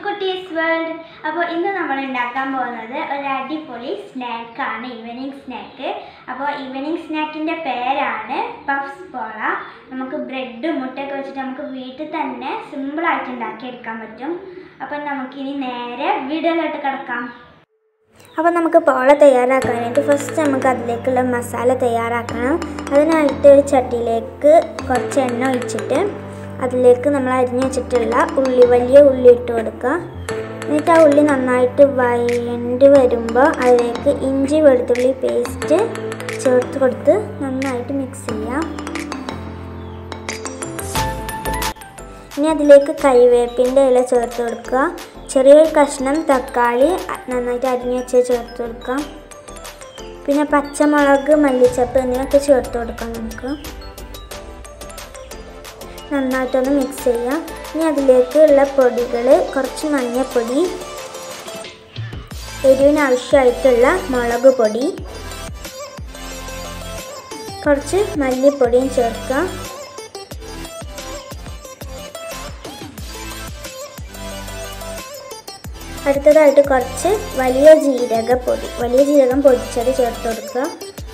കുട്ടീസ് world അപ്പോൾ ഇന്ന് നമ്മൾ ഉണ്ടാക്കാൻ പോകുന്നത് ഒരു അടിപൊളി സ്നാക്കാണ് ഈവനിങ് സ്നാക്ക് അപ്പോൾ ഈവനിങ് സ്നാക്കിൻ്റെ പേരാണ് പഫ്സ് പോള നമുക്ക് ബ്രെഡ് മുട്ടയൊക്കെ വെച്ചിട്ട് നമുക്ക് വീട്ടിൽ തന്നെ സിമ്പിളായിട്ട് ഉണ്ടാക്കിയെടുക്കാൻ പറ്റും അപ്പം നമുക്കിനി നേരെ വീഡിയോയിലോട്ട് കിടക്കാം അപ്പോൾ നമുക്ക് പോള തയ്യാറാക്കാനായിട്ട് ഫസ്റ്റ് നമുക്ക് അതിലേക്കുള്ള മസാല തയ്യാറാക്കണം അതിനായിട്ട് ഒരു ചട്ടിയിലേക്ക് കുറച്ച് എണ്ണ ഒഴിച്ചിട്ട് അതിലേക്ക് നമ്മൾ അരിഞ്ഞു വെച്ചിട്ടുള്ള ഉള്ളി വലിയ ഉള്ളി ഇട്ട് കൊടുക്കുക എന്നിട്ട് ആ ഉള്ളി നന്നായിട്ട് വഴണ്ട് വരുമ്പോൾ അതിലേക്ക് ഇഞ്ചി വെളുത്തുള്ളി പേസ്റ്റ് ചേർത്ത് കൊടുത്ത് നന്നായിട്ട് മിക്സ് ചെയ്യാം ഇനി അതിലേക്ക് കറിവേപ്പിൻ്റെ ഇല ചേർത്ത് കൊടുക്കുക ചെറിയൊരു കഷ്ണം തക്കാളി നന്നായിട്ട് അരിഞ്ഞ് വെച്ച് ചേർത്ത് കൊടുക്കാം പിന്നെ പച്ചമുളക് മല്ലിച്ചപ്പ് എന്നിവയൊക്കെ ചേർത്ത് കൊടുക്കാം നമുക്ക് നന്നായിട്ടൊന്ന് മിക്സ് ചെയ്യാം ഇനി അതിലേക്ക് ഉള്ള പൊടികൾ കുറച്ച് മഞ്ഞൾപ്പൊടി എരിവിന് ആവശ്യമായിട്ടുള്ള മുളക് പൊടി കുറച്ച് മല്ലിപ്പൊടിയും ചേർക്കാം അടുത്തതായിട്ട് കുറച്ച് വലിയ ജീരക പൊടി വലിയ ജീരകം പൊടിച്ചത് ചേർത്ത് കൊടുക്കുക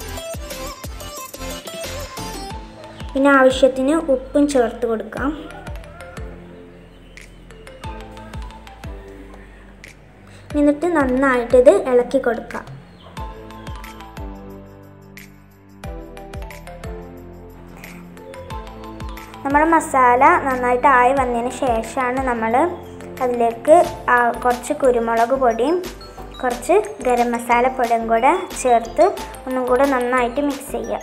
പിന്നെ ആവശ്യത്തിന് ഉപ്പും ചേർത്ത് കൊടുക്കാം എന്നിട്ട് നന്നായിട്ട് ഇത് ഇളക്കി കൊടുക്കാം നമ്മുടെ മസാല നന്നായിട്ട് ആയി വന്നതിന് ശേഷമാണ് നമ്മൾ അതിലേക്ക് കുറച്ച് കുരുമുളക് പൊടിയും കുറച്ച് ഗരം മസാല പൊടിയും കൂടെ ചേർത്ത് ഒന്നും കൂടെ നന്നായിട്ട് മിക്സ് ചെയ്യുക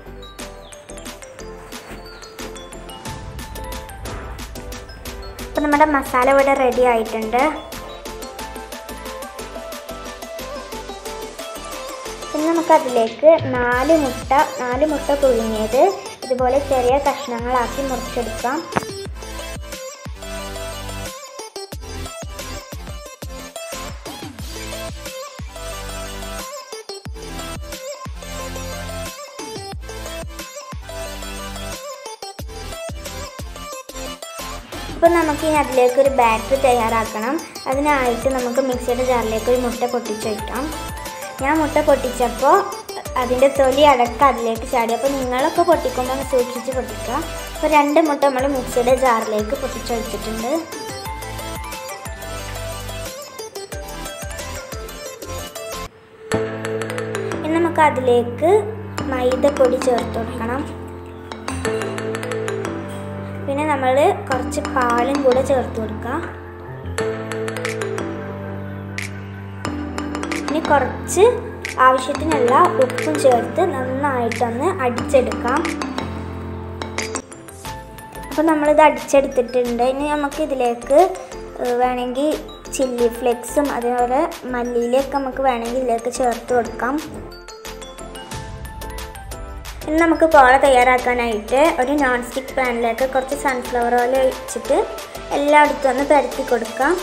അപ്പോൾ നമ്മുടെ മസാല ഇവിടെ റെഡി ആയിട്ടുണ്ട് പിന്നെ നമുക്കതിലേക്ക് നാല് മുട്ട നാല് മുട്ട പുഴുങ്ങിയത് ഇതുപോലെ ചെറിയ കഷ്ണങ്ങളാക്കി മുറിച്ചെടുക്കാം അപ്പോൾ നമുക്ക് ഇനി അതിലേക്ക് ഒരു ബാറ്ററി തയ്യാറാക്കണം അതിനായിട്ട് നമുക്ക് മിക്സിയുടെ ജാറിലേക്ക് ഒരു മുട്ട പൊട്ടിച്ച് വയ്ക്കാം ഞാൻ മുട്ട പൊട്ടിച്ചപ്പോൾ അതിൻ്റെ തൊലി അടക്കം അതിലേക്ക് ചാടി അപ്പോൾ നിങ്ങളൊക്കെ പൊട്ടിക്കുമ്പോൾ ഒന്ന് സൂക്ഷിച്ച് പൊട്ടിക്കുക അപ്പോൾ രണ്ട് മുട്ട നമ്മൾ മിക്സിയുടെ ജാറിലേക്ക് പൊട്ടിച്ചൊഴിച്ചിട്ടുണ്ട് ഇനി നമുക്ക് അതിലേക്ക് മൈദപ്പൊടി ചേർത്ത് കൊടുക്കണം പിന്നെ നമ്മൾ കുറച്ച് പാലും കൂടെ ചേർത്ത് കൊടുക്കുക ഇനി കുറച്ച് ആവശ്യത്തിനുള്ള ഉപ്പും ചേർത്ത് നന്നായിട്ടൊന്ന് അടിച്ചെടുക്കാം അപ്പോൾ നമ്മളിത് അടിച്ചെടുത്തിട്ടുണ്ട് ഇനി നമുക്ക് ഇതിലേക്ക് വേണമെങ്കിൽ ചില്ലി ഫ്ലെക്സും അതേപോലെ മല്ലിയിലേക്ക് നമുക്ക് വേണമെങ്കിൽ ഇതിലേക്ക് ചേർത്ത് കൊടുക്കാം ഇനി നമുക്ക് പോള തയ്യാറാക്കാനായിട്ട് ഒരു നോൺ സ്റ്റിക്ക് പാനിലേക്ക് കുറച്ച് സൺഫ്ലവർ ഓയിൽ ഒഴിച്ചിട്ട് എല്ലായിടത്തും ഒന്ന് പരത്തി കൊടുക്കാം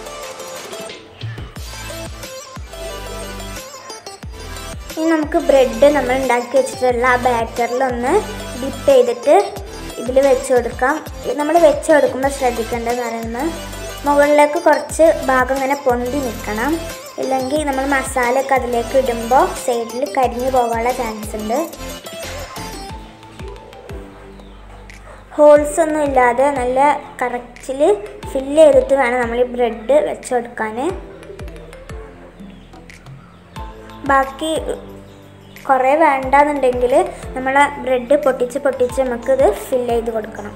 ഇനി നമുക്ക് ബ്രെഡ് നമ്മൾ ഉണ്ടാക്കി വെച്ചിട്ടുള്ള ആ ബാറ്ററിലൊന്ന് ഡിപ്പ് ചെയ്തിട്ട് ഇതിൽ വെച്ച് കൊടുക്കാം നമ്മൾ വെച്ച് കൊടുക്കുമ്പോൾ ശ്രദ്ധിക്കേണ്ടതെന്ന് പറയുന്നത് മുകളിലേക്ക് കുറച്ച് ഭാഗം ഇങ്ങനെ പൊന്തി നിൽക്കണം ഇല്ലെങ്കിൽ നമ്മൾ മസാല ഒക്കെ അതിലേക്ക് ഇടുമ്പോൾ സൈഡിൽ കരിഞ്ഞു പോകാനുള്ള ചാൻസ് ഉണ്ട് ഹോൾസ് ഒന്നും ഇല്ലാതെ നല്ല കറക്റ്റിൽ ഫില്ല് ചെയ്തിട്ട് വേണം നമ്മൾ ഈ ബ്രെഡ് വെച്ച് കൊടുക്കാൻ ബാക്കി കുറേ വേണ്ടാന്നുണ്ടെങ്കിൽ നമ്മൾ ബ്രെഡ് പൊട്ടിച്ച് പൊട്ടിച്ച് നമുക്കിത് ഫില്ല് ചെയ്ത് കൊടുക്കണം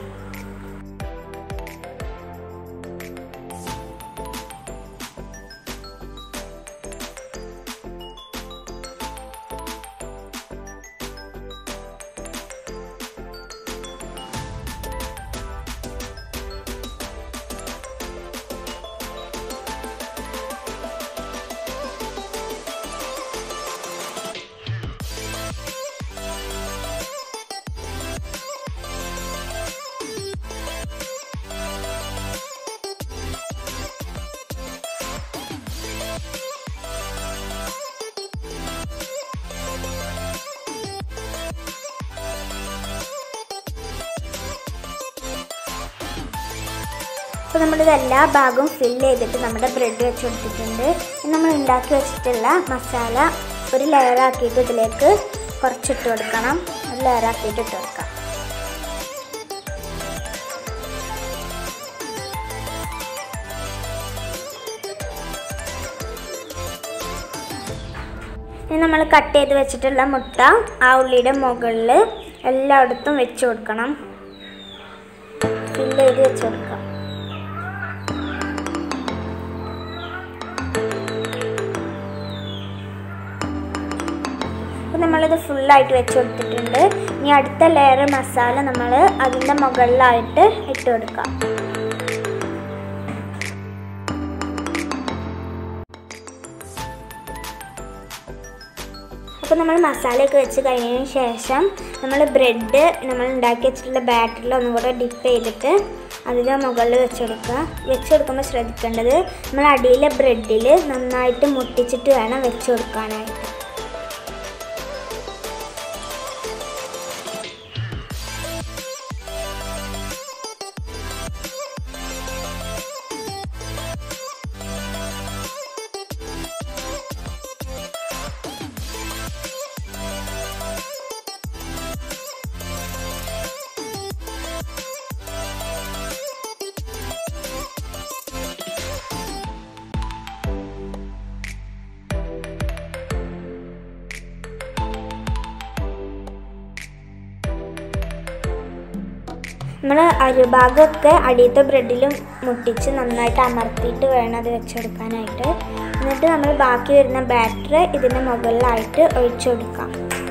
അപ്പോൾ നമ്മളിത് എല്ലാ ഭാഗവും ഫില്ല് ചെയ്തിട്ട് നമ്മുടെ ബ്രെഡ് വെച്ച് കൊടുത്തിട്ടുണ്ട് ഇനി നമ്മൾ ഉണ്ടാക്കി വെച്ചിട്ടുള്ള മസാല ഒരു ലെയറാക്കിയിട്ട് ഇതിലേക്ക് കുറച്ചിട്ട് കൊടുക്കണം ഒരു ലെയറാക്കിയിട്ട് ഇട്ട് കൊടുക്കാം ഇനി നമ്മൾ കട്ട് ചെയ്ത് വെച്ചിട്ടുള്ള മുട്ട ആ ഉള്ളിയുടെ മുകളിൽ എല്ലായിടത്തും വെച്ച് കൊടുക്കണം ഫില്ല് ചെയ്ത് വെച്ച് കൊടുക്കാം അപ്പോൾ നമ്മളിത് ഫുള്ളായിട്ട് വെച്ച് കൊടുത്തിട്ടുണ്ട് ഇനി അടുത്ത ലെയർ മസാല നമ്മൾ അതിൻ്റെ മുകളിലായിട്ട് ഇട്ട് കൊടുക്കാം അപ്പോൾ നമ്മൾ മസാലയൊക്കെ വെച്ച് കഴിഞ്ഞതിന് ശേഷം നമ്മൾ ബ്രെഡ് നമ്മൾ ഉണ്ടാക്കി വെച്ചിട്ടുള്ള ബാറ്ററിൽ ഒന്നും കൂടെ ഡിപ്പ് ചെയ്തിട്ട് അതിൻ്റെ മുകളിൽ വെച്ചെടുക്കുക വെച്ചെടുക്കുമ്പോൾ ശ്രദ്ധിക്കേണ്ടത് നമ്മൾ അടിയിലെ ബ്രെഡിൽ നന്നായിട്ട് മുട്ടിച്ചിട്ട് വേണം വെച്ച് കൊടുക്കാനായിട്ട് നമ്മൾ അരുഭാഗമൊക്കെ അടിയത്തെ ബ്രെഡിലും മുട്ടിച്ച് നന്നായിട്ട് അമർത്തിയിട്ട് വേണം അത് വെച്ചെടുക്കാനായിട്ട് എന്നിട്ട് നമ്മൾ ബാക്കി വരുന്ന ബാറ്റർ ഇതിൻ്റെ മുകളിലായിട്ട് ഒഴിച്ചു കൊടുക്കാം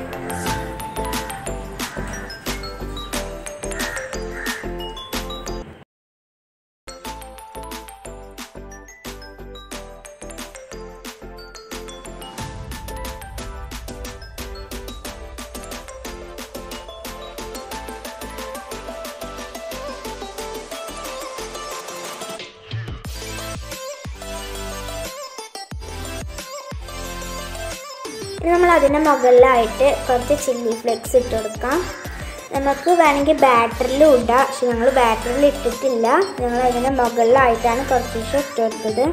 ഇനി നമ്മൾ അതിൻ്റെ മുകളിലായിട്ട് കുറച്ച് ചില്ലി ഫ്ലേക്സ് ഇട്ട് കൊടുക്കാം നമുക്ക് വേണമെങ്കിൽ ബാറ്ററിലും ഇടാം പക്ഷെ ഞങ്ങൾ ബാറ്ററിൽ ഇട്ടിട്ടില്ല ഞങ്ങൾ അതിൻ്റെ മുകളിലായിട്ടാണ് കുറച്ച് ദിവസം ഇട്ട് കൊടുത്തത്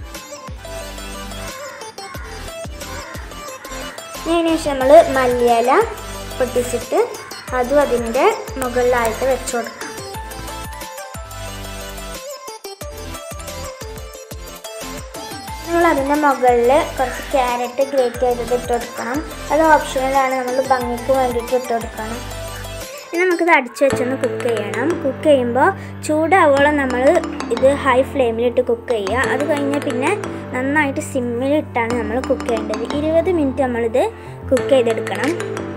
ഇനി അതിന് ശേഷം നമ്മൾ മല്ലിയില പൊട്ടിച്ചിട്ട് അതും അതിൻ്റെ മുകളിലായിട്ട് വെച്ച് കൊടുക്കാം നമ്മൾ അതിൻ്റെ മുകളിൽ കുറച്ച് ക്യാരറ്റ് ഗ്രേറ്റ് ചെയ്തത് ഇട്ട് കൊടുക്കണം അത് ഓപ്ഷണലാണ് നമ്മൾ ഭംഗിക്ക് വേണ്ടിയിട്ട് ഇട്ട് കൊടുക്കണം ഇനി നമുക്കിത് അടിച്ചു വെച്ചൊന്ന് കുക്ക് ചെയ്യണം കുക്ക് ചെയ്യുമ്പോൾ ചൂടാവോളം നമ്മൾ ഇത് ഹൈ ഫ്ലെയിമിലിട്ട് കുക്ക് ചെയ്യുക അത് കഴിഞ്ഞാൽ പിന്നെ നന്നായിട്ട് സിമ്മിലിട്ടാണ് നമ്മൾ കുക്ക് ചെയ്യേണ്ടത് ഇരുപത് മിനിറ്റ് നമ്മളിത് കുക്ക് ചെയ്തെടുക്കണം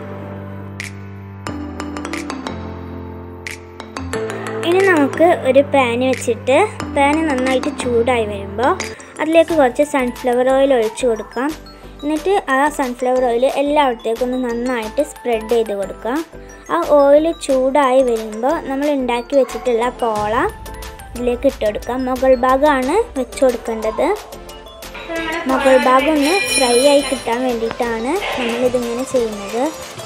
ഇനി നമുക്ക് ഒരു പാന് വെച്ചിട്ട് പാന് നന്നായിട്ട് ചൂടായി വരുമ്പോൾ അതിലേക്ക് കുറച്ച് സൺഫ്ലവർ ഓയിൽ ഒഴിച്ചു കൊടുക്കാം എന്നിട്ട് ആ സൺഫ്ലവർ ഓയിൽ എല്ലായിടത്തേക്കും ഒന്ന് നന്നായിട്ട് സ്പ്രെഡ് ചെയ്ത് കൊടുക്കുക ആ ഓയിൽ ചൂടായി വരുമ്പോൾ നമ്മൾ ഉണ്ടാക്കി വെച്ചിട്ടുള്ള പോള ഇതിലേക്ക് ഇട്ട് കൊടുക്കാം മുകൾ ഭാഗമാണ് വെച്ച് കൊടുക്കേണ്ടത് മുകൾ ഭാഗം ഒന്ന് ഫ്രൈ ആയി കിട്ടാൻ വേണ്ടിയിട്ടാണ് നമ്മളിതിങ്ങനെ ചെയ്യുന്നത്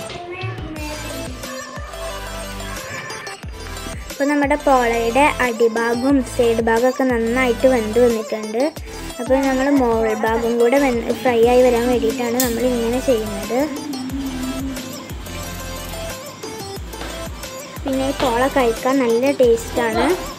അപ്പോൾ നമ്മുടെ പോളയുടെ അടിഭാഗവും സൈഡ് ഭാഗമൊക്കെ നന്നായിട്ട് വെന്ത് വന്നിട്ടുണ്ട് അപ്പോൾ നമ്മൾ മോൾ ഭാഗം കൂടെ ഫ്രൈ ആയി വരാൻ വേണ്ടിയിട്ടാണ് നമ്മൾ ഇങ്ങനെ ചെയ്യുന്നത് പിന്നെ ഈ പോള കഴിക്കാൻ നല്ല ടേസ്റ്റാണ്